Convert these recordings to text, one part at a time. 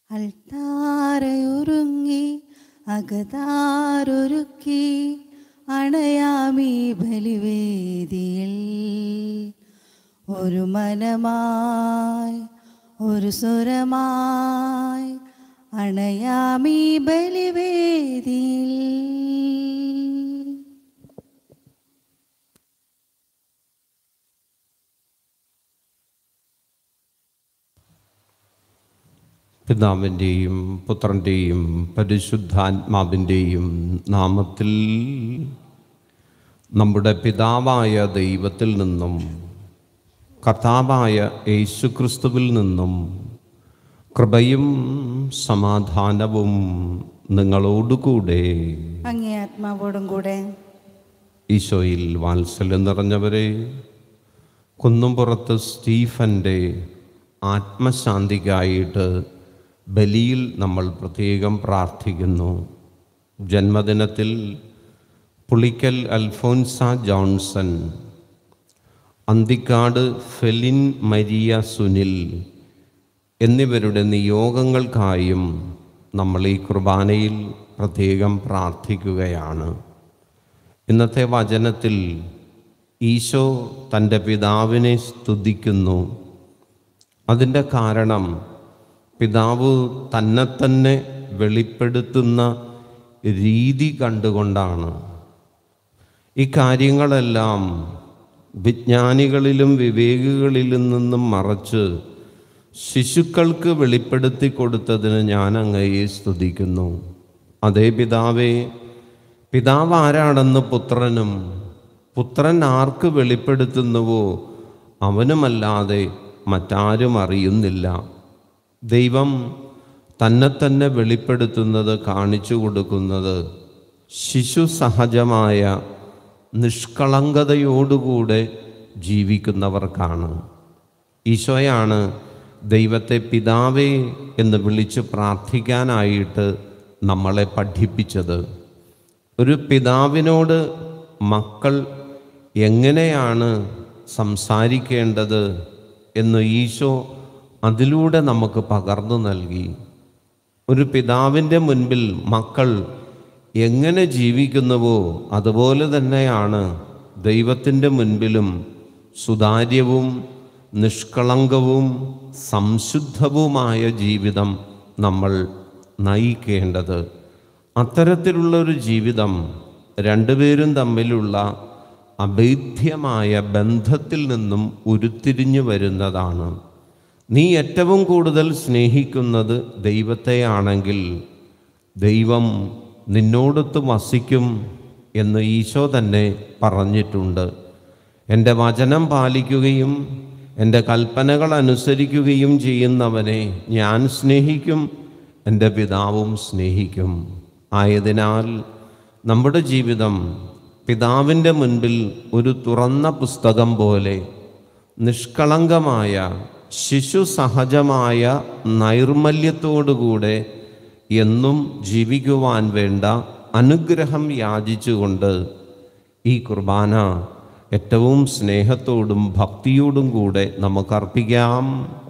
അൾത്താരയൊരുങ്ങി അകതാരൊരുക്കി അണയാമീ ബലിവേദിയിൽ ഒരു മനമായി ഒരു സ്വരമായി അണയാമീ ബലിവേദിയിൽ പിതാവിൻ്റെയും പുത്രൻ്റെയും പരിശുദ്ധാത്മാവിൻ്റെയും നാമത്തിൽ നമ്മുടെ പിതാവായ ദൈവത്തിൽ നിന്നും കർത്താവായ യേശുക്രിസ്തുവിൽ നിന്നും കൃപയും സമാധാനവും നിങ്ങളോടുകൂടെ അങ്ങേ ആത്മാവോടും കൂടെ ഈശോയിൽ വാത്സല്യം നിറഞ്ഞവരെ കുന്നുംപുറത്ത് സ്റ്റീഫൻ്റെ ആത്മശാന്തിക്കായിട്ട് ബലിയിൽ നമ്മൾ പ്രത്യേകം പ്രാർത്ഥിക്കുന്നു ജന്മദിനത്തിൽ പുളിക്കൽ അൽഫോൻസ ജോൺസൺ അന്തിക്കാട് ഫെലിൻ മരിയ സുനിൽ എന്നിവരുടെ നിയോഗങ്ങൾക്കായും നമ്മൾ ഈ കുർബാനയിൽ പ്രത്യേകം പ്രാർത്ഥിക്കുകയാണ് ഇന്നത്തെ വചനത്തിൽ ഈശോ തൻ്റെ പിതാവിനെ സ്തുതിക്കുന്നു അതിൻ്റെ കാരണം പിതാവ് തന്നെ തന്നെ വെളിപ്പെടുത്തുന്ന രീതി കണ്ടുകൊണ്ടാണ് ഈ കാര്യങ്ങളെല്ലാം വിജ്ഞാനികളിലും വിവേകികളിലും നിന്നും മറച്ച് ശിശുക്കൾക്ക് വെളിപ്പെടുത്തി കൊടുത്തതിന് ഞാൻ അങ്ങയെ സ്തുതിക്കുന്നു അതേ പിതാവേ പിതാവ് ആരാണെന്ന് പുത്രനും പുത്രൻ ആർക്ക് വെളിപ്പെടുത്തുന്നുവോ അവനുമല്ലാതെ മറ്റാരും അറിയുന്നില്ല ദൈവം തന്നെ തന്നെ വെളിപ്പെടുത്തുന്നത് കാണിച്ചു കൊടുക്കുന്നത് ശിശു സഹജമായ നിഷ്കളങ്കതയോടുകൂടെ ജീവിക്കുന്നവർക്കാണ് ഈശോയാണ് ദൈവത്തെ പിതാവേ എന്ന് വിളിച്ച് പ്രാർത്ഥിക്കാനായിട്ട് നമ്മളെ പഠിപ്പിച്ചത് ഒരു പിതാവിനോട് മക്കൾ എങ്ങനെയാണ് സംസാരിക്കേണ്ടത് എന്ന് ഈശോ അതിലൂടെ നമുക്ക് പകർന്നു നൽകി ഒരു പിതാവിൻ്റെ മുൻപിൽ മക്കൾ എങ്ങനെ ജീവിക്കുന്നുവോ അതുപോലെ തന്നെയാണ് ദൈവത്തിൻ്റെ മുൻപിലും സുതാര്യവും നിഷ്കളങ്കവും സംശുദ്ധവുമായ ജീവിതം നമ്മൾ നയിക്കേണ്ടത് അത്തരത്തിലുള്ള ഒരു ജീവിതം രണ്ടുപേരും തമ്മിലുള്ള അഭേദ്യമായ ബന്ധത്തിൽ നിന്നും ഉരുത്തിരിഞ്ഞു വരുന്നതാണ് നീ ഏറ്റവും കൂടുതൽ സ്നേഹിക്കുന്നത് ദൈവത്തെയാണെങ്കിൽ ദൈവം നിന്നോടൊത്ത് വസിക്കും എന്ന് ഈശോ തന്നെ പറഞ്ഞിട്ടുണ്ട് എൻ്റെ വചനം പാലിക്കുകയും എൻ്റെ കൽപ്പനകൾ അനുസരിക്കുകയും ചെയ്യുന്നവനെ ഞാൻ സ്നേഹിക്കും എൻ്റെ പിതാവും സ്നേഹിക്കും ആയതിനാൽ നമ്മുടെ ജീവിതം പിതാവിൻ്റെ മുൻപിൽ ഒരു തുറന്ന പുസ്തകം പോലെ നിഷ്കളങ്കമായ ശിശു സഹജമായ നൈർമല്യത്തോടുകൂടെ എന്നും ജീവിക്കുവാൻ വേണ്ട അനുഗ്രഹം യാചിച്ചുകൊണ്ട് ഈ കുർബാന ഏറ്റവും സ്നേഹത്തോടും ഭക്തിയോടും കൂടെ നമുക്കർപ്പിക്കാം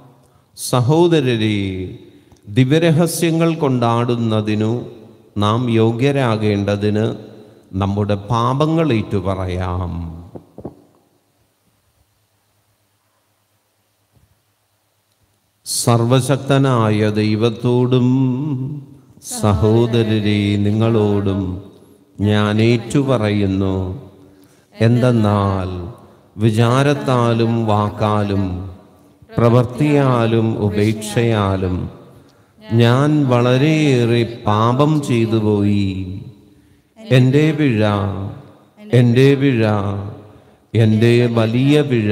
സഹോദരരെ ദിവ്യരഹസ്യങ്ങൾ കൊണ്ടാടുന്നതിനു നാം യോഗ്യരാകേണ്ടതിന് നമ്മുടെ പാപങ്ങൾ ഏറ്റുപറയാം സർവശക്തനായ ദൈവത്തോടും സഹോദരരെ നിങ്ങളോടും ഞാൻ ഏറ്റുപറയുന്നു എന്തെന്നാൽ വിചാരത്താലും വാക്കാലും പ്രവൃത്തിയാലും ഉപേക്ഷയാലും ഞാൻ വളരെയേറെ പാപം ചെയ്തു പോയി എൻ്റെ പിഴ എൻ്റെ പിഴ എൻ്റെ വലിയ പിഴ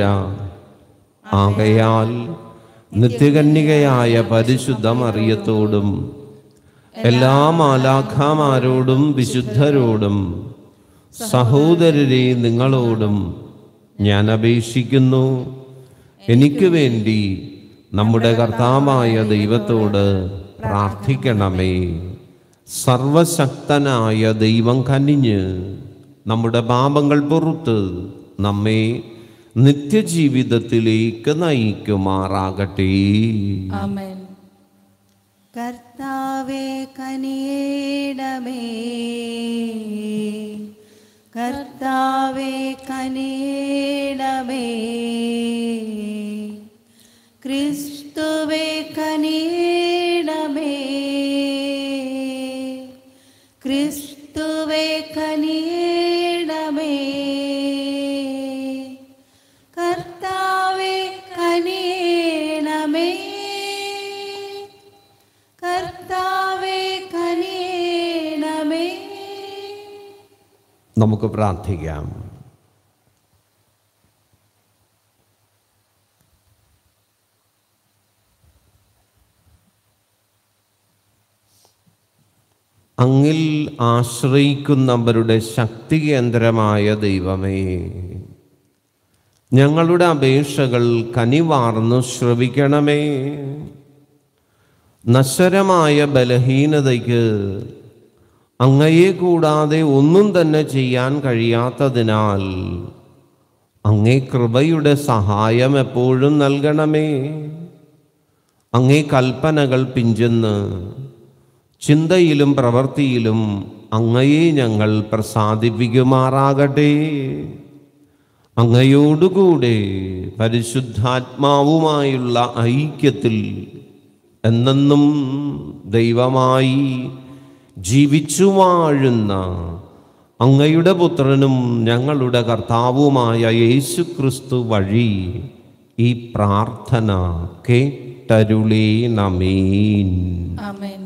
ആകയാൽ നിത്യകന്യകയായ പരിശുദ്ധ മറിയത്തോടും എല്ലാ മാലാഖാമാരോടും വിശുദ്ധരോടും സഹോദരരെ നിങ്ങളോടും ഞാൻ അപേക്ഷിക്കുന്നു എനിക്ക് വേണ്ടി നമ്മുടെ കർത്താവായ ദൈവത്തോട് പ്രാർത്ഥിക്കണമേ സർവശക്തനായ ദൈവം കനിഞ്ഞ് നമ്മുടെ പാപങ്ങൾ പുറത്ത് നമ്മെ നിത്യജീവിതത്തിലേക്ക് നയിക്കുമാറാകട്ടെ ആമേൻ കർത്താവെ കനിയേണമേ കർത്താവെ കനിയേണമേ ക്രിസ്തുവെ കനിയേണമേ ക്രിസ്തുവെ കനിയേണമേ കർത്താവെ കനിയേണമേ കർത്താവെ കനിയേണമേ നമുക്ക് പ്രാർത്ഥിക്കാം അങ്ങിൽ ആശ്രയിക്കുന്നവരുടെ ശക്തി കേന്ദ്രമായ ദൈവമേ ഞങ്ങളുടെ അപേക്ഷകൾ കനിവാർന്നു ശ്രവിക്കണമേ നശ്വരമായ ബലഹീനതയ്ക്ക് അങ്ങയെ കൂടാതെ ഒന്നും തന്നെ ചെയ്യാൻ കഴിയാത്തതിനാൽ അങ്ങേ കൃപയുടെ സഹായം എപ്പോഴും നൽകണമേ അങ്ങേ കൽപ്പനകൾ പിഞ്ചെന്ന് ചിന്തയിലും പ്രവൃത്തിയിലും അങ്ങയെ ഞങ്ങൾ പ്രസാദിപ്പിക്കുമാറാകട്ടെ അങ്ങയോടുകൂടെ പരിശുദ്ധാത്മാവുമായുള്ള ഐക്യത്തിൽ എന്നെന്നും ദൈവമായി ജീവിച്ചു വാഴുന്ന അങ്ങയുടെ പുത്രനും ഞങ്ങളുടെ കർത്താവുമായ യേശു ക്രിസ്തു വഴി ഈ പ്രാർത്ഥന കേട്ടരുളേ നമീൻ ആമേൻ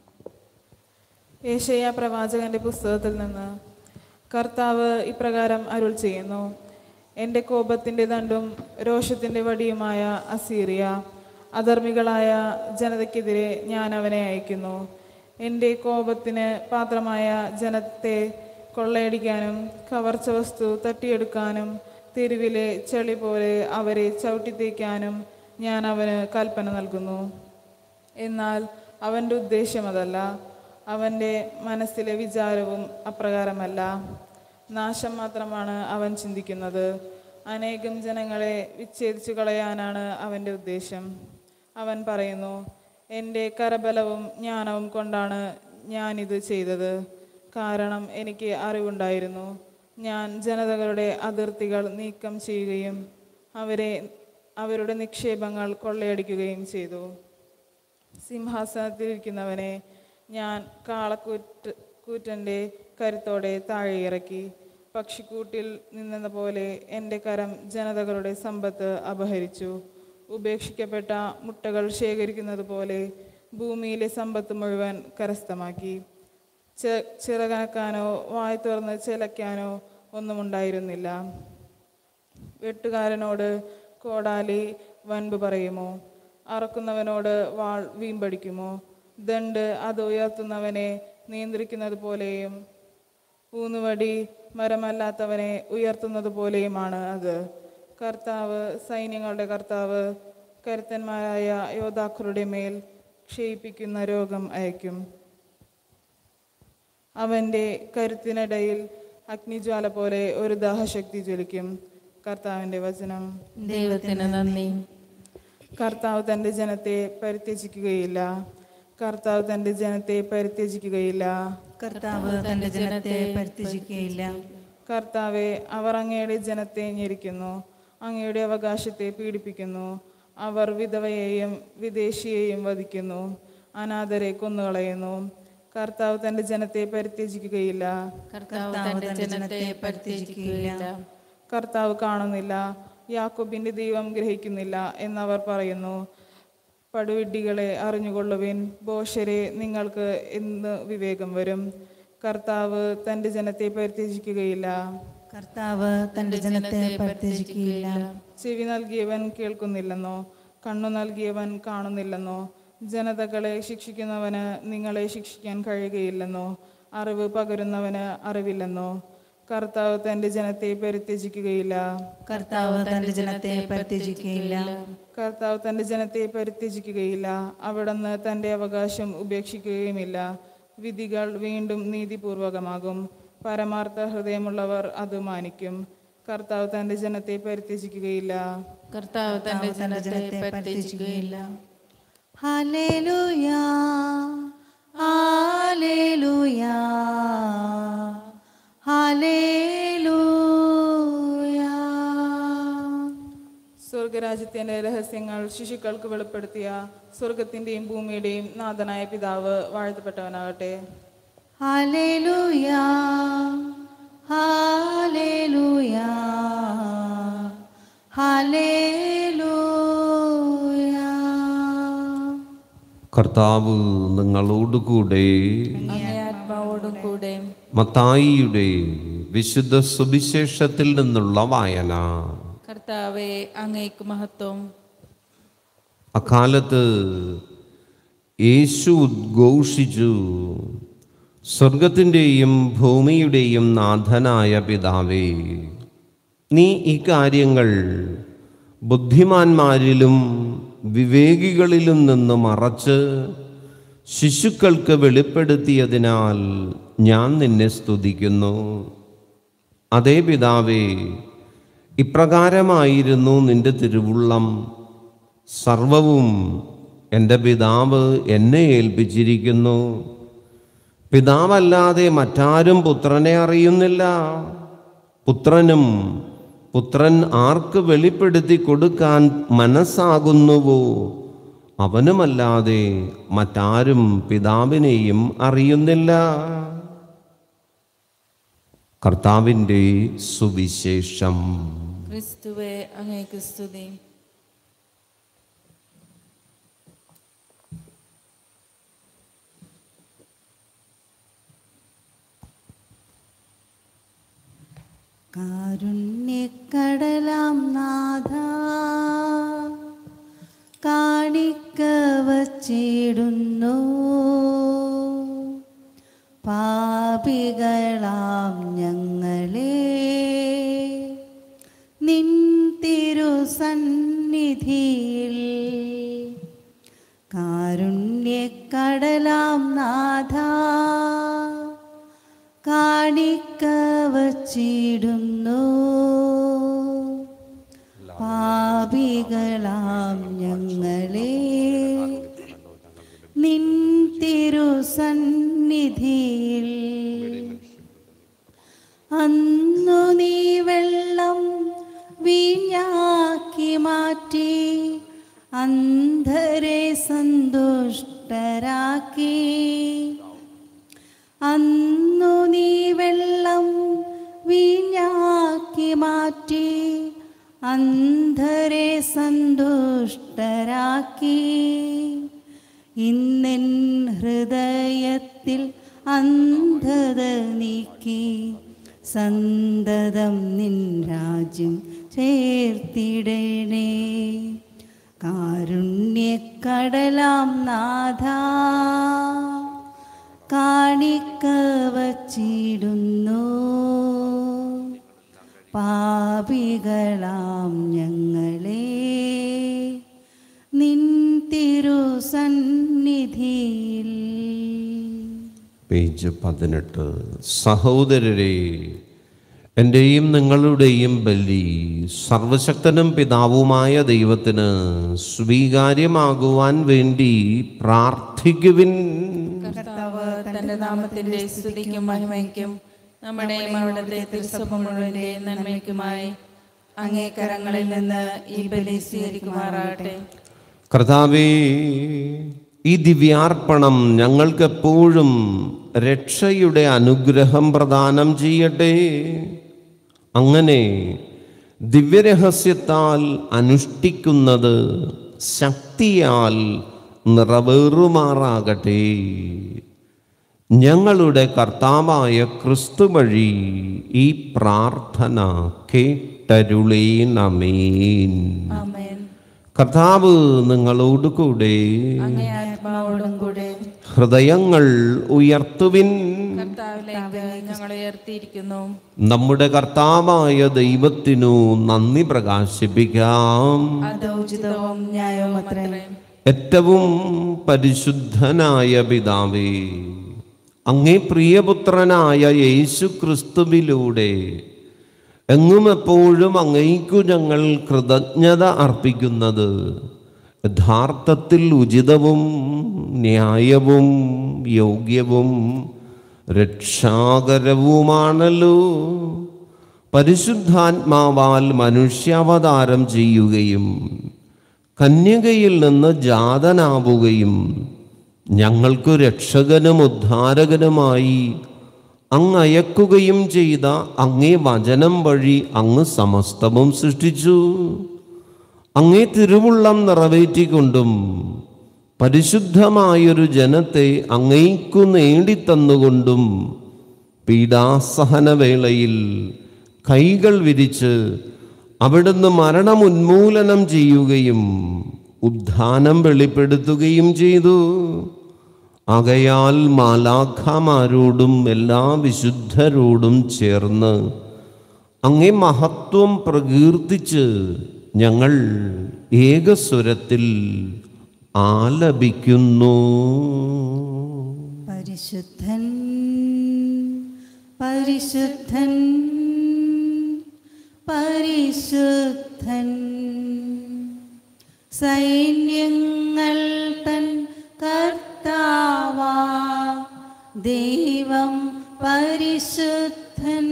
ഏഷ്യ പ്രവാചകന്റെ പുസ്തകത്തിൽ നിന്ന് കർത്താവ് ഇപ്രകാരം അരുൾ ചെയ്യുന്നു എൻ്റെ കോപത്തിൻ്റെ ദണ്ടും രോഷത്തിൻ്റെ വടിയുമായ അസീറിയ അധർമ്മികളായ ജനതയ്ക്കെതിരെ ഞാൻ അവനെ അയക്കുന്നു എൻ്റെ കോപത്തിന് പാത്രമായ ജനത്തെ കൊള്ളയടിക്കാനും കവർച്ച വസ്തു തട്ടിയെടുക്കാനും തെരുവിലെ ചെളി പോലെ അവരെ ചവിട്ടിത്തേക്കാനും ഞാൻ അവന് കൽപ്പന നൽകുന്നു എന്നാൽ അവൻ്റെ ഉദ്ദേശ്യം അതല്ല അവൻ്റെ മനസ്സിലെ വിചാരവും അപ്രകാരമല്ല നാശം മാത്രമാണ് അവൻ ചിന്തിക്കുന്നത് അനേകം ജനങ്ങളെ വിച്ഛേദിച്ചു കളയാനാണ് അവൻ്റെ ഉദ്ദേശം അവൻ പറയുന്നു എൻ്റെ കരബലവും ജ്ഞാനവും കൊണ്ടാണ് ഞാനിത് ചെയ്തത് കാരണം എനിക്ക് അറിവുണ്ടായിരുന്നു ഞാൻ ജനതകളുടെ അതിർത്തികൾ നീക്കം ചെയ്യുകയും അവരെ അവരുടെ നിക്ഷേപങ്ങൾ കൊള്ളയടിക്കുകയും ചെയ്തു സിംഹാസനത്തിലിരിക്കുന്നവനെ ഞാൻ കാളക്കൂറ്റ് കൂറ്റൻ്റെ കരുത്തോടെ താഴെ ഇറക്കി പക്ഷിക്കൂട്ടിൽ നിന്നെന്ന പോലെ എൻ്റെ കരം ജനതകളുടെ സമ്പത്ത് അപഹരിച്ചു ഉപേക്ഷിക്കപ്പെട്ട മുട്ടകൾ ശേഖരിക്കുന്നത് പോലെ ഭൂമിയിലെ സമ്പത്ത് മുഴുവൻ കരസ്ഥമാക്കി ചെ- ചിറകനക്കാനോ വായ തുറന്ന് ചിലയ്ക്കാനോ ഒന്നും ഉണ്ടായിരുന്നില്ല വെട്ടുകാരനോട് കോടാലി വൻപ് പറയുമോ അറക്കുന്നവനോട് വാൾ വീമ്പടിക്കുമോ ദണ്ട് അത് ഉയർത്തുന്നവനെ നിയന്ത്രിക്കുന്നത് പോലെയും ഊന്നുവടി മരമല്ലാത്തവനെ ഉയർത്തുന്നത് പോലെയുമാണ് അത് കർത്താവ് സൈന്യങ്ങളുടെ കർത്താവ് കരുത്തന്മാരായ യോദ്ധാക്കളുടെ മേൽ ക്ഷയിപ്പിക്കുന്ന രോഗം അയക്കും അവൻ്റെ കരുത്തിനിടയിൽ അഗ്നിജ്വാല പോലെ ഒരു ദാഹശക്തി ജ്വലിക്കും കർത്താവിൻ്റെ വചനം ദൈവത്തിന് നന്ദി കർത്താവ് തൻ്റെ ജനത്തെ പരിത്യജിക്കുകയില്ല കർത്താവ് തൻ്റെ ജനത്തെ പരിത്യജിക്കുകയില്ല കർത്താവ് തന്റെ ജനത്തെ പരിത്യജിക്കുകയില്ല കർത്താവെ അവർ അങ്ങയുടെ ജനത്തെ ഞെരിക്കുന്നു അങ്ങയുടെ അവകാശത്തെ പീഡിപ്പിക്കുന്നു അവർ വിധവയെയും വിദേശിയെയും വധിക്കുന്നു അനാഥരെ കൊന്നുകളയുന്നു കർത്താവ് തൻ്റെ ജനത്തെ പരിത്യജിക്കുകയില്ല കർത്താവ് തന്റെ ജനത്തെ പരിത്യജിക്കുകയില്ല കർത്താവ് കാണുന്നില്ല യാക്കോബിന്റെ ദൈവം ഗ്രഹിക്കുന്നില്ല എന്നവർ പറയുന്നു പടുവിഡ്ഢികളെ അറിഞ്ഞുകൊള്ളുവിൻ ബോഷരെ നിങ്ങൾക്ക് എന്ന് വിവേകം വരും കർത്താവ് തൻ്റെ ജനത്തെ പരിത്യജിക്കുകയില്ല കർത്താവ് തന്റെ ജനത്തെ പരിത്യജിക്കുകയില്ല ചെവി നൽകിയവൻ കേൾക്കുന്നില്ലെന്നോ കണ്ണു നൽകിയവൻ കാണുന്നില്ലെന്നോ ജനതകളെ ശിക്ഷിക്കുന്നവന് നിങ്ങളെ ശിക്ഷിക്കാൻ കഴിയുകയില്ലെന്നോ അറിവ് പകരുന്നവന് അറിവില്ലെന്നോ കർത്താവ് തൻ്റെ ജനത്തെ പരിത്യജിക്കുകയില്ല കർത്താവ് തന്റെ ജനത്തെ പരിത്യജിക്കുകയില്ല കർത്താവ് തൻ്റെ ജനത്തെ പരിത്യജിക്കുകയില്ല അവിടുന്ന് തൻ്റെ അവകാശം ഉപേക്ഷിക്കുകയുമില്ല വിധികൾ വീണ്ടും നീതിപൂർവകമാകും പരമാർത്ഥ ഹൃദയമുള്ളവർ അത് മാനിക്കും കർത്താവ് തൻ്റെ ജനത്തെ പരിത്യജിക്കുകയില്ല കർത്താവ് തന്റെ ജനത്തെ പരിത്യജിക്കുകയില്ല ഹല്ലേലൂയ ഹല്ലേലൂയ ഹല്ലേലൂയ സ്വർഗരാജ്യത്തിന്റെ രഹസ്യങ്ങൾ ശിശുക്കൾക്ക് വെളിപ്പെടുത്തിയ സ്വർഗത്തിന്റെയും ഭൂമിയുടെയും നാഥനായ പിതാവ് വാഴ്ത്തപ്പെട്ടവനാകട്ടെ ഹല്ലേലൂയ ഹല്ലേലൂയ ഹല്ലേലൂയ കർത്താവ് നിങ്ങളോടുകൂടെ അങ്ങേ ആത്മാവോടും കൂടെ മത്തായിയുടെ വിശുദ്ധ സുവിശേഷത്തിൽ നിന്നുള്ള വായന കർത്താവെ അങ്ങേക്ക് മഹത്വം അക്കാലത്ത് യേശു ഉദ്ഘോഷിച്ചു സ്വർഗത്തിൻ്റെയും ഭൂമിയുടെയും നാഥനായ പിതാവേ നീ ഈ കാര്യങ്ങൾ ബുദ്ധിമാന്മാരിലും വിവേകികളിലും നിന്ന് മറച്ച് ശിശുക്കൾക്ക് വെളിപ്പെടുത്തിയതിനാൽ ഞാൻ നിന്നെ സ്തുതിക്കുന്നു അതേ പിതാവേ ഇപ്രകാരമായിരുന്നു നിന്റെ തിരുവുള്ളം സർവവും എൻ്റെ പിതാവ് എന്നെ ഏൽപ്പിച്ചിരിക്കുന്നു പിതാവല്ലാതെ മറ്റാരും പുത്രനെ അറിയുന്നില്ല പുത്രനും പുത്രൻ ആർക്ക് വെളിപ്പെടുത്തി കൊടുക്കാൻ മനസ്സാകുന്നുവോ അവനുമല്ലാതെ മറ്റാരും പിതാവിനെയും അറിയുന്നില്ല കർത്താവിൻ്റെ സുവിശേഷം ക്രിസ്തുവെ അങ്ങേക്ക് സ്തുതി കാരുണ്യക്കടലാം നാഥ കാണിക്ക വച്ചിടുന്നു പാപികളാം ഞങ്ങളെ നിൻ തിരുസന്നിധിയിൽ കാരുണ്യക്കടലാം നാഥ കാണിക്ക വച്ചിടുന്നു പാപികളാം ഞങ്ങളെ നിൻ തിരുസന്നിധിയിൽ അന്നു നീ വെള്ളം വീഞ്ഞാക്കി മാറ്റി അന്ധരെ സന്തുഷ്ടരാക്കി അന്നു നീ വെള്ളം വീഞ്ഞാക്കി മാറ്റി അന്ധരെ സന്തുഷ്ടരാക്കി ഇന്നെൻ ഹൃദയത്തിൽ അന്ധത നീക്കി സന്തതം നിൻ രാജ്യം ചേർത്തിടണേ കാരുണ്യക്കടലാം നാഥ കാണിക്ക വച്ചിടുന്നു പാപികളാം ഞങ്ങളെ നിൻ തിരുസന്നിധിയിൽ പേജ് പതിനെട്ട് സഹോദരരെ എൻ്റെയും നിങ്ങളുടെയും ബലി സർവശക്തനും പിതാവുമായ ദൈവത്തിന് സ്വീകാര്യമാകുവാൻ വേണ്ടി പ്രാർത്ഥിക്കുവിൻ കർത്താവ് തന്റെ നാമത്തിന്റെ സ്തുതിക്കും മഹിമയ്ക്കും നമ്മുടെയും അവിടുത്തെ തിരുസഭ മുഴുവന്റെ നന്മയ്ക്കുമായി അങ്ങേ കരങ്ങളിൽ നിന്ന് ഈ ബലി സ്വീകരിക്കുമാറാകട്ടെ കർത്താവേ ഈ ദിവ്യാർപ്പണം ഞങ്ങൾക്കെപ്പോഴും രക്ഷയുടെ അനുഗ്രഹം പ്രദാനം ചെയ്യട്ടെ അങ്ങനെ ദിവ്യരഹസ്യത്താൽ അനുഷ്ഠിക്കുന്നത് ശക്തിയാൽ നിറവേറുമാറാകട്ടെ ഞങ്ങളുടെ കർത്താവായ ക്രിസ്തു വഴി ഈ പ്രാർത്ഥന കേട്ടരുളേനമേൻ ആമേൻ കർത്താവ് നിങ്ങളോട് കൂടെ അങ്ങേ ആത്മാവോടും കൂടെ ഹൃദയങ്ങൾ ഉയർത്തുവിൻ കർത്താവിലേക്ക് ഞങ്ങൾ ഉയർത്തിയിരിക്കുന്നു നമ്മുടെ കർത്താവായ ദൈവത്തിനു നന്ദി പ്രകാശിപ്പിക്കാം അത് ഉചിതവും ന്യായവും അത്രേ ഏറ്റവും പരിശുദ്ധനായ പിതാവേ അങ്ങേ പ്രിയപുത്രനായ യേശു ക്രിസ്തുവിലൂടെ എങ്ങും എപ്പോഴും അങ്ങേക്കു ഞങ്ങൾ കൃതജ്ഞത അർപ്പിക്കുന്നത് യഥാർത്ഥത്തിൽ ഉചിതവും ന്യായവും യോഗ്യവും രക്ഷാകരവുമാണല്ലോ പരിശുദ്ധാത്മാവാൽ മനുഷ്യാവതാരം ചെയ്യുകയും കന്യകയിൽ നിന്ന് ജാതനാവുകയും ഞങ്ങൾക്കു രക്ഷകനും ഉദ്ധാരകനുമായി അങ്ങ് അയക്കുകയും ചെയ്ത അങ്ങേ വചനം വഴി അങ്ങ് സമസ്തവും സൃഷ്ടിച്ചു അങ്ങേ തിരുവുള്ളം നിറവേറ്റിക്കൊണ്ടും പരിശുദ്ധമായൊരു ജനത്തെ അങ്ങേക്കു നേടിത്തന്നുകൊണ്ടും പീഡാസഹനവേളയിൽ കൈകൾ വിരിച്ച് അവിടുന്ന് മരണം ഉന്മൂലനം ചെയ്യുകയും ഉദ്ധാനം വെളിപ്പെടുത്തുകയും ചെയ്തു ആകയാൽ മാലാഖമാരോടും എല്ലാ വിശുദ്ധരോടും ചേർന്ന് അങ്ങേ മഹത്വം പ്രകീർത്തിച്ച് ഞങ്ങൾ ഏകസ്വരത്തിൽ ആലപിക്കുന്നു പരിശുദ്ധൻ പരിശുദ്ധൻ പരിശുദ്ധൻ സൈന്യങ്ങൾ തൻ കർത്താവാ ദൈവം പരിശുദ്ധൻ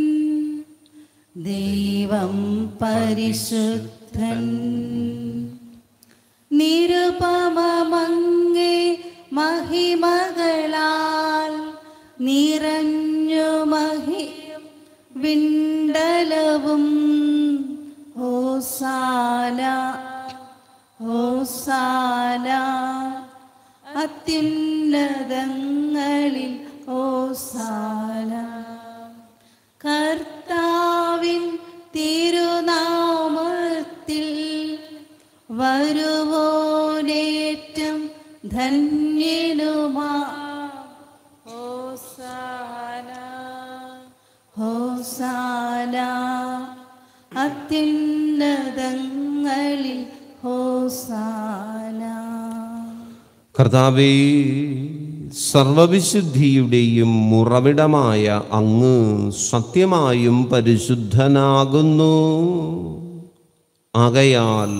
ദൈവം പരിശുദ്ധൻ നിരുപമങ്ങേ മഹിമകളാൽ നിറഞ്ഞു മഹി വിണ്ടലവും ഹോസാന ഹോസാന അത്യുന്നതങ്ങളിൽ ഹോസാന കർത്താവിൻ തിരുനാമത്തിൽ വരുവോനേറ്റം ധന്യനുമാ ഹോസാന ഹോസാന അത്യുന്നതങ്ങളിൽ ഹോസാന കർത്താവേ സർവവിശുദ്ധിയുടെയും ഉറവിടമായ അങ്ങ് സത്യമായും പരിശുദ്ധനാകുന്നു ആകയാൽ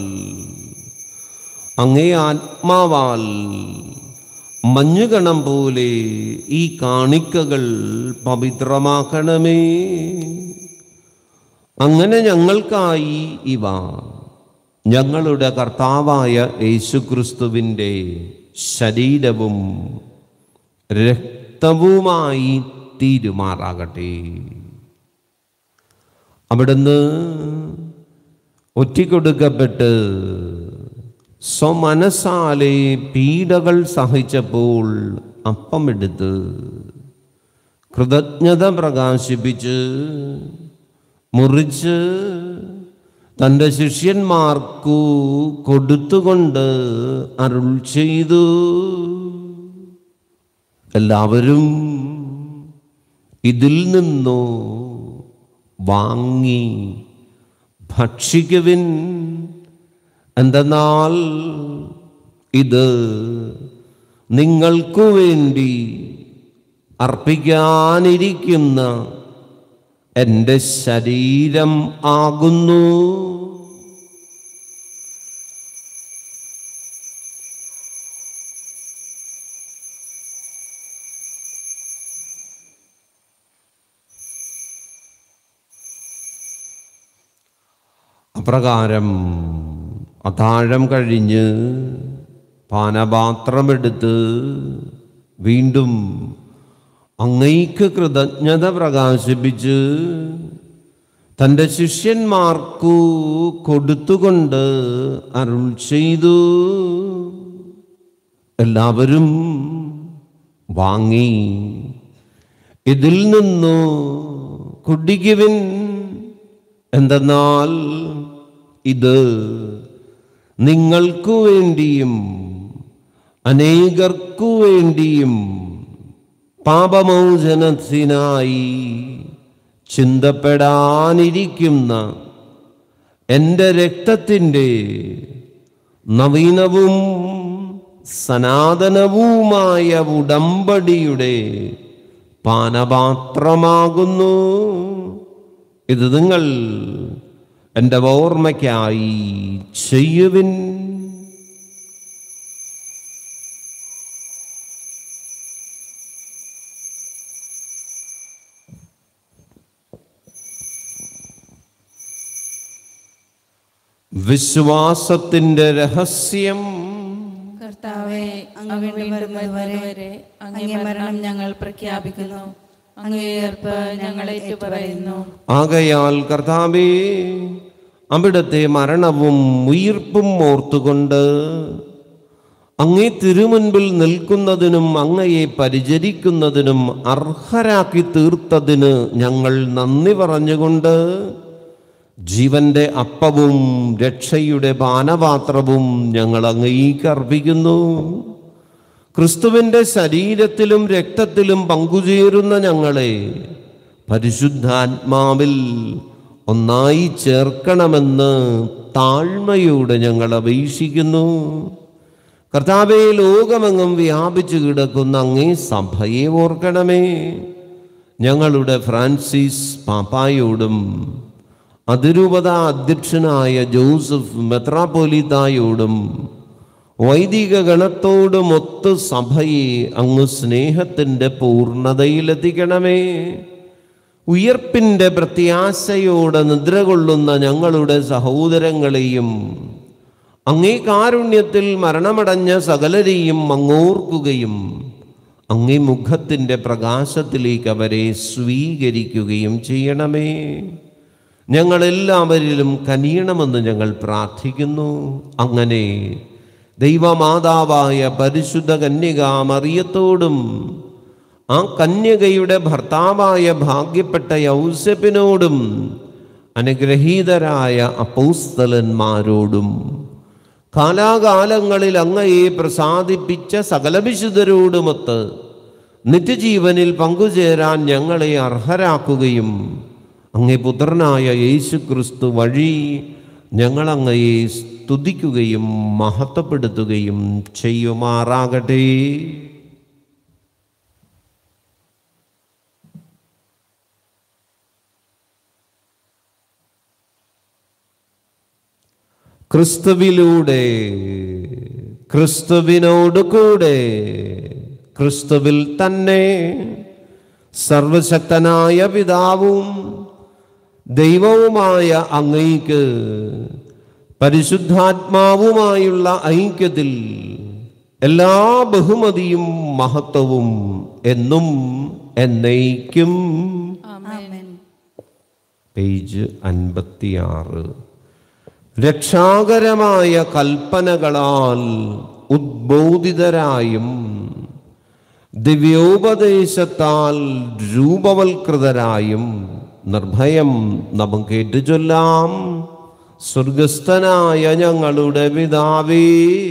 അങ്ങേ ആത്മാവാൽ മഞ്ഞുകണം പോലെ ഈ കാണിക്കകൾ പവിത്രമാക്കണമേ അങ്ങനെ ഞങ്ങൾക്കായി ഇവ ഞങ്ങളുടെ കർത്താവായ യേശുക്രിസ്തുവിൻ്റെ ശരീരവും രക്തവുമായി തീരുമാറാകട്ടെ അവിടുന്ന് ഒറ്റിക്കൊടുക്കപ്പെട്ട് സ്വമനസാലെ പീഡകൾ സഹിച്ചപ്പോൾ അപ്പമെടുത്ത് കൃതജ്ഞത പ്രകാശിപ്പിച്ച് മുറിച്ച് തൻ്റെ ശിഷ്യന്മാർക്കു കൊടുത്തുകൊണ്ട് അരുൾ ചെയ്തു എല്ലാവരും ഇതിൽ നിന്നു വാങ്ങി ഭക്ഷിക്കുവിൻ എന്തെന്നാൽ ഇത് നിങ്ങൾക്കു വേണ്ടി അർപ്പിക്കാനിരിക്കുന്ന എൻ്റെ ശരീരം ആകുന്നു അപ്രകാരം അത്താഴം കഴിഞ്ഞ് പാനപാത്രമെടുത്ത് വീണ്ടും അങ്ങയ്ക്ക് കൃതജ്ഞത പ്രകാശിപ്പിച്ച് തൻ്റെ ശിഷ്യന്മാർക്കു കൊടുത്തുകൊണ്ട് അരുൾ ചെയ്തു എല്ലാവരും വാങ്ങി ഇതിൽ നിന്നു കുടിക്കുവിൻ എന്തെന്നാൽ ഇത് നിങ്ങൾക്കു വേണ്ടിയും അനേകർക്കു വേണ്ടിയും പാപമോചനത്തിനായി ചിന്തപ്പെടാനിരിക്കുന്ന എൻ്റെ രക്തത്തിൻ്റെ നവീനവും സനാതനവുമായ ഉടമ്പടിയുടെ പാനപാത്രമാകുന്നു ഇത് നിങ്ങൾ എൻ്റെ ഓർമ്മയ്ക്കായി ചെയ്യുവിൻ വിശ്വാസത്തിൻ്റെ രഹസ്യം കർത്താവെ അങ്ങ് വീണ്ടും വരുന്നതുവരെ അങ്ങേ മരണം ഞങ്ങൾ പ്രഖ്യാപിക്കുന്നു അങ്ങേ ഉയർപ്പ് ഞങ്ങൾ ഏറ്റുപറയുന്നു ആകയാൽ കർത്താവേ അവിടുത്തെ മരണവും ഉയിർപ്പും ഓർത്തുകൊണ്ട് അങ്ങേ തിരുമുൻപിൽ നിൽക്കുന്നതിനും അങ്ങയെ പരിചരിക്കുന്നതിനും അർഹരാക്കി തീർത്തതിന് ഞങ്ങൾ നന്ദി പറഞ്ഞുകൊണ്ട് ജീവന്റെ അപ്പവും രക്ഷയുടെ പാനപാത്രവും ഞങ്ങൾ അങ്ങേക്ക് അർപ്പിക്കുന്നു ക്രിസ്തുവിൻ്റെ ശരീരത്തിലും രക്തത്തിലും പങ്കുചേരുന്ന ഞങ്ങളെ പരിശുദ്ധാത്മാവിൽ ഒന്നായി ചേർക്കണമെന്ന് താഴ്മയോടെ ഞങ്ങൾ അപേക്ഷിക്കുന്നു കർത്താവെ ലോകമെങ്ങും വ്യാപിച്ചു കിടക്കുന്ന അങ്ങേ സഭയെ ഓർക്കണമേ ഞങ്ങളുടെ ഫ്രാൻസിസ് പാപ്പായോടും അതിരൂപത അധ്യക്ഷനായ ജോസഫ് മെത്രാപോലിത്തായോടും വൈദിക ഗണത്തോടും ഒത്ത് സഭയെ അങ്ങ് സ്നേഹത്തിൻ്റെ പൂർണ്ണതയിലെത്തിക്കണമേ ഉയർപ്പിൻ്റെ പ്രത്യാശയോടെ നിദ്ര കൊള്ളുന്ന ഞങ്ങളുടെ സഹോദരങ്ങളെയും അങ്ങേ കാരുണ്യത്തിൽ മരണമടഞ്ഞ സകലരെയും അങ്ങോർക്കുകയും അങ്ങേ മുഖത്തിൻ്റെ പ്രകാശത്തിലേക്ക് അവരെ സ്വീകരിക്കുകയും ചെയ്യണമേ ഞങ്ങളെല്ലാവരിലും കനിയണമെന്ന് ഞങ്ങൾ പ്രാർത്ഥിക്കുന്നു അങ്ങനെ ദൈവമാതാവായ പരിശുദ്ധ കന്യക മറിയത്തോടും ആ കന്യകയുടെ ഭർത്താവായ ഭാഗ്യപ്പെട്ട യൗസപ്പിനോടും അനുഗ്രഹീതരായ അപ്പൗസ്തലന്മാരോടും കാലാകാലങ്ങളിൽ അങ്ങയെ പ്രസാദിപ്പിച്ച സകല വിശുദ്ധരോടുമൊത്ത് നിത്യജീവനിൽ പങ്കുചേരാൻ ഞങ്ങളെ അർഹരാക്കുകയും അങ്ങേ പുത്രനായ യേശു ക്രിസ്തു വഴി ഞങ്ങളങ്ങയെ സ്തുതിക്കുകയും മഹത്വപ്പെടുത്തുകയും ചെയ്യുമാറാകട്ടെ ക്രിസ്തുവിലൂടെ ക്രിസ്തുവിനോട് കൂടെ ക്രിസ്തുവിൽ തന്നെ സർവശക്തനായ പിതാവും ദൈവവുമായ അങ്ങയ്ക്ക് പരിശുദ്ധാത്മാവുമായുള്ള ഐക്യത്തിൽ എല്ലാ ബഹുമതിയും മഹത്വവും എന്നും എന്നേക്കും ആമേൻ പേജ് അൻപത്തിയാറ് രക്ഷാകരമായ കൽപ്പനകളാൽ ഉദ്ബോധിതരായും ദിവ്യോപദേശത്താൽ രൂപവൽകൃതരായും നിർഭയം നമുക്ക് ഏറ്റുചൊല്ലാം സ്വർഗസ്ഥനായ ഞങ്ങളുടെ പിതാവേ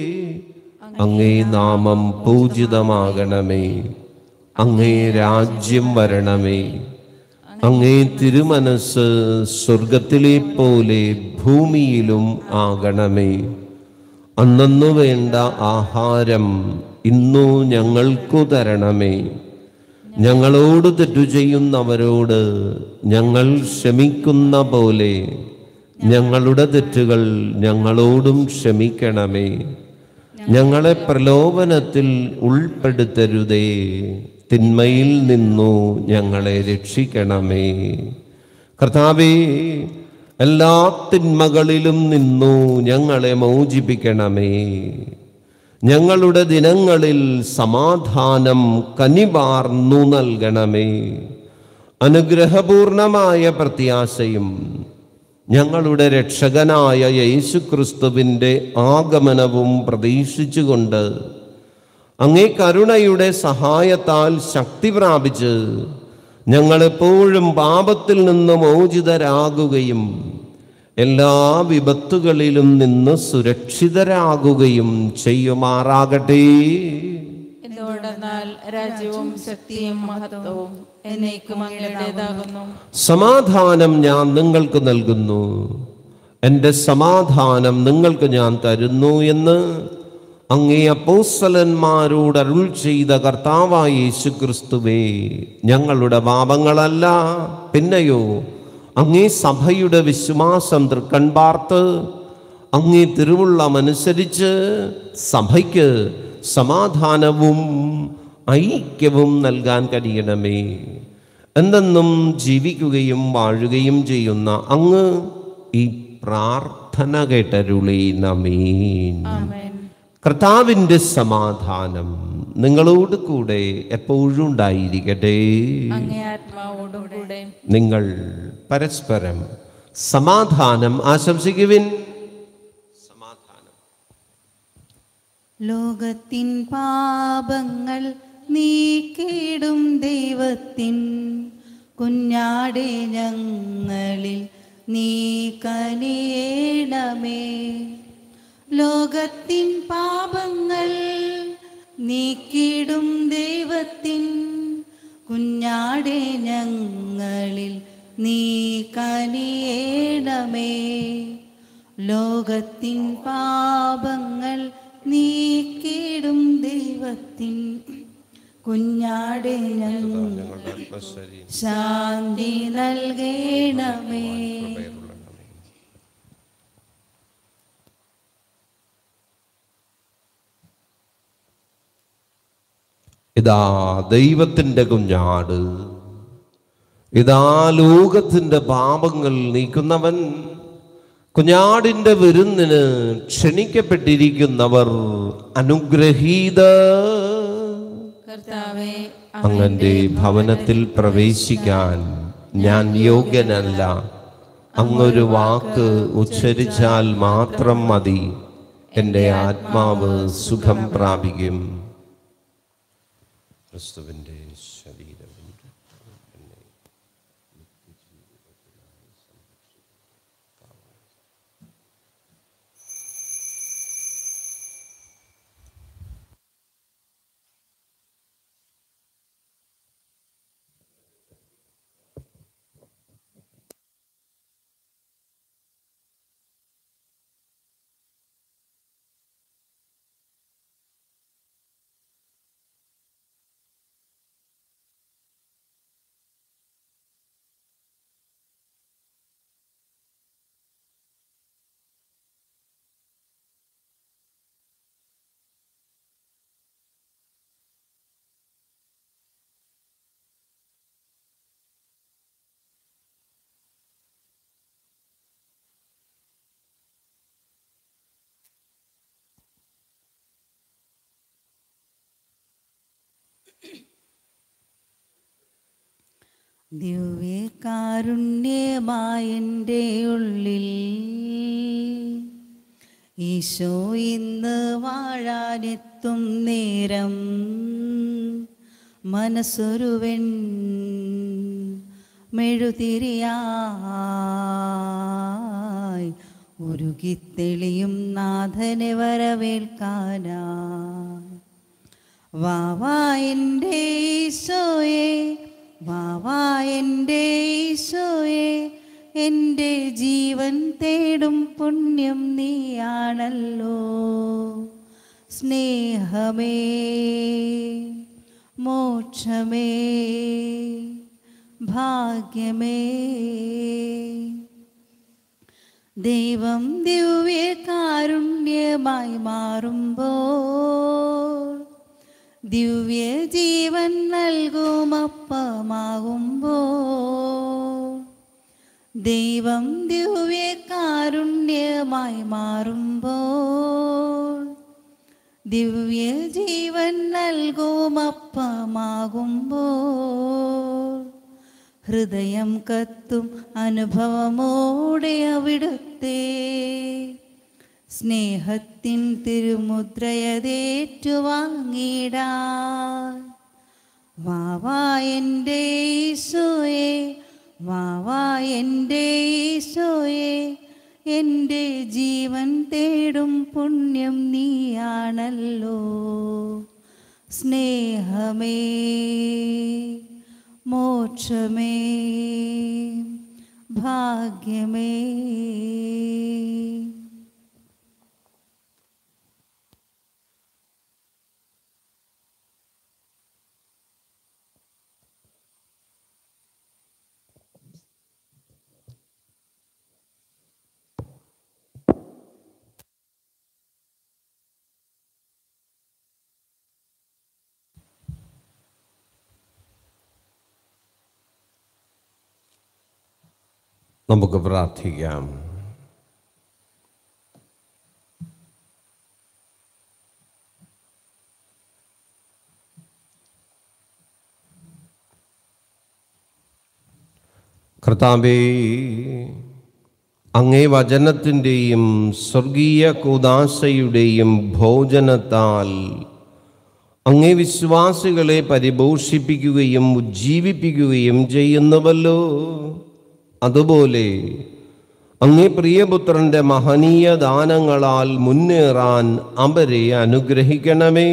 അങ്ങേ നാമം പൂജിതമാകണമേ അങ്ങേ രാജ്യം വരണമേ അങ്ങേ തിരുമനസ് സ്വർഗത്തിലെ പോലെ ഭൂമിയിലും ആകണമേ അന്നു വേണ്ട ആഹാരം ഇന്നു ഞങ്ങൾക്കു തരണമേ ഞങ്ങളോട് തെറ്റു ചെയ്യുന്നവരോട് ഞങ്ങൾ ക്ഷമിക്കുന്ന പോലെ ഞങ്ങളുടെ തെറ്റുകൾ ഞങ്ങളോടും ക്ഷമിക്കണമേ ഞങ്ങളെ പ്രലോഭനത്തിൽ ഉൾപ്പെടുത്തരുതേ തിന്മയിൽ നിന്നു ഞങ്ങളെ രക്ഷിക്കണമേ കർത്താവേ എല്ലാ തിന്മകളിലും നിന്നു ഞങ്ങളെ മോചിപ്പിക്കണമേ ഞങ്ങളുടെ ദിനങ്ങളിൽ സമാധാനം കനിവാർന്നു നൽകണമേ അനുഗ്രഹപൂർണമായ പ്രത്യാശയും ഞങ്ങളുടെ രക്ഷകനായ യേശുക്രിസ്തുവിൻ്റെ ആഗമനവും പ്രതീക്ഷിച്ചുകൊണ്ട് അങ്ങേ കരുണയുടെ സഹായത്താൽ ശക്തി പ്രാപിച്ച് ഞങ്ങളെപ്പോഴും പാപത്തിൽ നിന്ന് മോചിതരാകുകയും എല്ലാ വിപത്തുകളിലും നിന്ന് സുരക്ഷിതരാകുകയും ചെയ്യുമാറാകട്ടെ എന്തുകൊണ്ടെന്നാൽ രാജ്യവും ശക്തിയും മഹത്വവും എന്നേക്കും അങ്ങയുടേതാകുന്നു സമാധാനം ഞാൻ നിങ്ങൾക്ക് നൽകുന്നു എൻ്റെ സമാധാനം നിങ്ങൾക്ക് ഞാൻ തരുന്നു എന്ന് അങ്ങേ അപ്പോസ്തലന്മാരോട് അരുൾ ചെയ്ത കർത്താവായ യേശുക്രിസ്തുവേ ഞങ്ങളുടെ പാപങ്ങളല്ല പിന്നെയോ അങ്ങേ സഭയുടെ വിശ്വാസം തൃക്കൺപാർത്ത് അങ്ങേ തിരുവുള്ളമനുസരിച്ച് സഭയ്ക്ക് സമാധാനവും ഐക്യവും നൽകാൻ കഴിയണമേ എന്തെന്നും ജീവിക്കുകയും വാഴുകയും ചെയ്യുന്ന അങ്ങ് ഈ പ്രാർത്ഥന പ്രാർത്ഥന കേട്ടരുളി നമീൻ ആമേൻ കർത്താവിൻ്റെ സമാധാനം നിങ്ങളോട് കൂടെ എപ്പോഴും ഉണ്ടായിരിക്കട്ടെ അങ്ങേ ആത്മാവോടും കൂടെ നിങ്ങൾ പരസ്പരം സമാധാനം ആശംസിക്കുവിൻ സമാധാനം ലോകത്തിൻ പാപങ്ങൾ നീക്കിടും ദൈവത്തിൻ കുഞ്ഞാടെ ഞങ്ങളിൽ നീ കനിയണമേ ലോകത്തിൻ പാപങ്ങൾ നീക്കിടും ദൈവത്തിൻ കുഞ്ഞാടെ ഞങ്ങളിൽ നീ കനിയണമേ ലോകത്തിൻ പാപങ്ങൾ നീക്കിടും ദൈവത്തിൻ കുഞ്ഞാടെ ഞങ്ങൾ ശാന്തി നൽകണമേ ഇതാ ദൈവത്തിൻ്റെ കുഞ്ഞാട് ഇതാ ലോകത്തിൻ്റെ പാപങ്ങൾ നീക്കുന്നവൻ കുഞ്ഞാടിൻ്റെ വിരുന്നിന് ക്ഷണിക്കപ്പെട്ടിരിക്കുന്നവർ അനുഗ്രഹീത കർത്താവെ അങ്ങന്റെ ഭവനത്തിൽ പ്രവേശിക്കാൻ ഞാൻ യോഗ്യനല്ല അങ്ങൊരു വാക്ക് ഉച്ചരിച്ചാൽ മാത്രം മതി എൻ്റെ ആത്മാവ് സുഖം പ്രാപിക്കും ക്രിസ്തുവിൻ്റെ ശരീരം ദിവ്യകാരുണ്യമായൻ്റെ ഉള്ളിൽ ഈശോ ഇന്ന് വാഴാനെത്തും നേരം മനസ്സൊരുവൻ മെഴുതിരിയായി ഉരുകിത്തെളിയും നാഥനെ വരവേൽക്കാനായി വാവാ എൻ്റെ ഈശോയെ വാവാ എൻ്റെ ഈശോയെ എൻ്റെ ജീവൻ തേടും പുണ്യം നീയാണല്ലോ സ്നേഹമേ മോക്ഷമേ ഭാഗ്യമേ ദൈവം ദിവ്യകാരുണ്യമായി മാറുമ്പോൾ ദിവ്യ ജീവൻ നൽകുമപ്പമാകുമ്പോൾ ദൈവം ദിവ്യകാരുണ്യമായി മാറുമ്പോൾ ദിവ്യ ജീവൻ നൽകുമപ്പമാകുമ്പോൾ ഹൃദയം കത്തും അനുഭവമോടെ അവിടുത്തെ സ്നേഹത്തിൻ തിരുമുദ്രയതേറ്റുവാങ്ങിടാൻ വാവാ എൻ്റെ ഈശോയെ വാവാ എൻ്റെ ഈശോയെ എൻ്റെ ജീവൻ തേടും പുണ്യം നീയാണല്ലോ സ്നേഹമേ മോക്ഷമേ ഭാഗ്യമേ നമുക്ക് പ്രാർത്ഥിക്കാം കർത്താവേ അങ്ങേ വചനത്തിൻ്റെയും സ്വർഗീയ കൂദാശയുടെയും ഭോജനത്താൽ അങ്ങേ വിശ്വാസികളെ പരിപോഷിപ്പിക്കുകയും ഉജ്ജീവിപ്പിക്കുകയും ചെയ്യുന്നുവല്ലോ അതുപോലെ അങ്ങേ പ്രിയപുത്രന്റെ മഹനീയ ദാനങ്ങളാൽ മുന്നേറാൻ അവരെ അനുഗ്രഹിക്കണമേ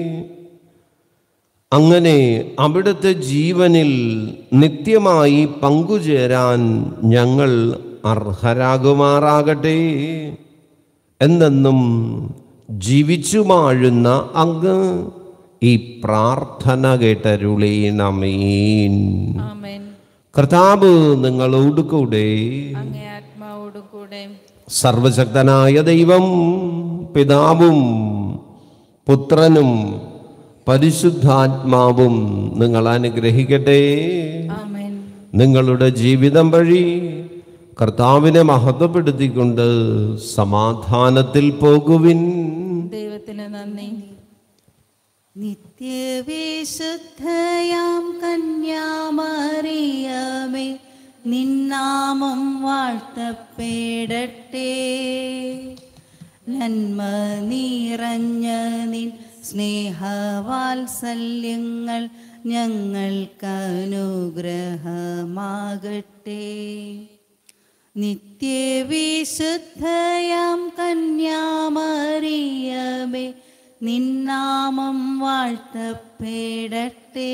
അങ്ങനെ അവിടുത്തെ ജീവനിൽ നിത്യമായി പങ്കുചേരാൻ ഞങ്ങൾ അർഹരാകുമാറാകട്ടെ എന്നെന്നും ജീവിച്ചു വാഴുന്ന അങ്ങ് ഈ പ്രാർത്ഥന കേട്ടരുളീണമീൻ ആമേൻ കർത്താവ് നിങ്ങളോട് കൂടെ അങ്ങേ ആത്മാവോടും കൂടെ സർവശക്തനായ ദൈവം പിതാവും പുത്രനും പരിശുദ്ധാത്മാവും നിങ്ങൾ അനുഗ്രഹിക്കട്ടെ ആമേൻ നിങ്ങളുടെ ജീവിതം വഴി കർത്താവിനെ മഹത്വപ്പെടുത്തിക്കൊണ്ട് സമാധാനത്തിൽ പോകുവിൻ ദൈവത്തിന് നന്ദി നിത്യവിശുദ്ധയാം കന്യാമറിയമേ നിന്നാമം വാഴ്ത്തപ്പെടട്ടെ നന്മ നിറഞ്ഞ നിൻ സ്നേഹവാത്സല്യങ്ങൾ ഞങ്ങൾക്കനുഗ്രഹമാകട്ടെ നിത്യവിശുദ്ധയാം കന്യാമറിയമേ നിന്നാമം വാഴ്ത്തപ്പെടട്ടെ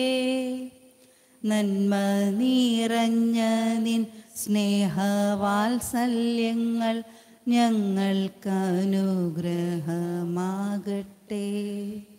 നന്മ നിറഞ്ഞ നിൻ സ്നേഹവാത്സല്യങ്ങൾ ഞങ്ങൾക്കനുഗ്രഹമാകട്ടെ